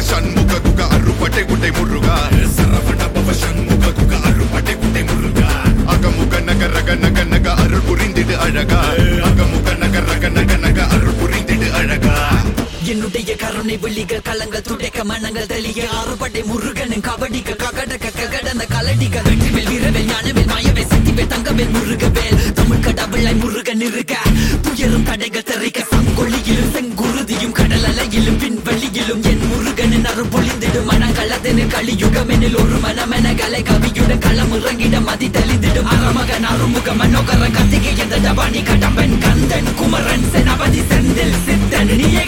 சண்முக குக அருப்பட்டை குட்டை முருகா சரவண பவ சண்முக குக அருப்பட்டை குட்டை முருகா அகமுக நக ரக நக நக அருள் புரிந்திடு அழகா அகமுக நக ரக நக நக அருள் புரிந்திடு அழகா என்னுடைய கருணை வெளிக கலங்கள் துடைக்க மனங்கள் தெளிய ஆறுபடை முருகனின் கபடிக்க ககடக்க ககடந்த கலடிக்க வெற்றிவேல் வீரவேல் ஞானவேல் மாயவேல் சக்திவேல் தங்கவேல் முருகவேல் தமிழ் கடவுளாய் முருகன் இருக்க துயரும் தடைகள் தெரிக்க சங்கொழியிலும் செங்குருதியும் கடல் அலையிலும் பின்வழியிலும் என் முருகனின் அருள் பொழிந்திடும் மனங்களதெனு கலியுகமெனில் ஒரு மனமென கலை கவியுடன் களம் இறங்கிட மதி தெளிந்திடும் அறமகன் அருமுக மனோகர கத்திகை எந்த டபானி கடம்பன் கந்தன் குமரன் செனபதி செந்தில் சித்தன் நீயே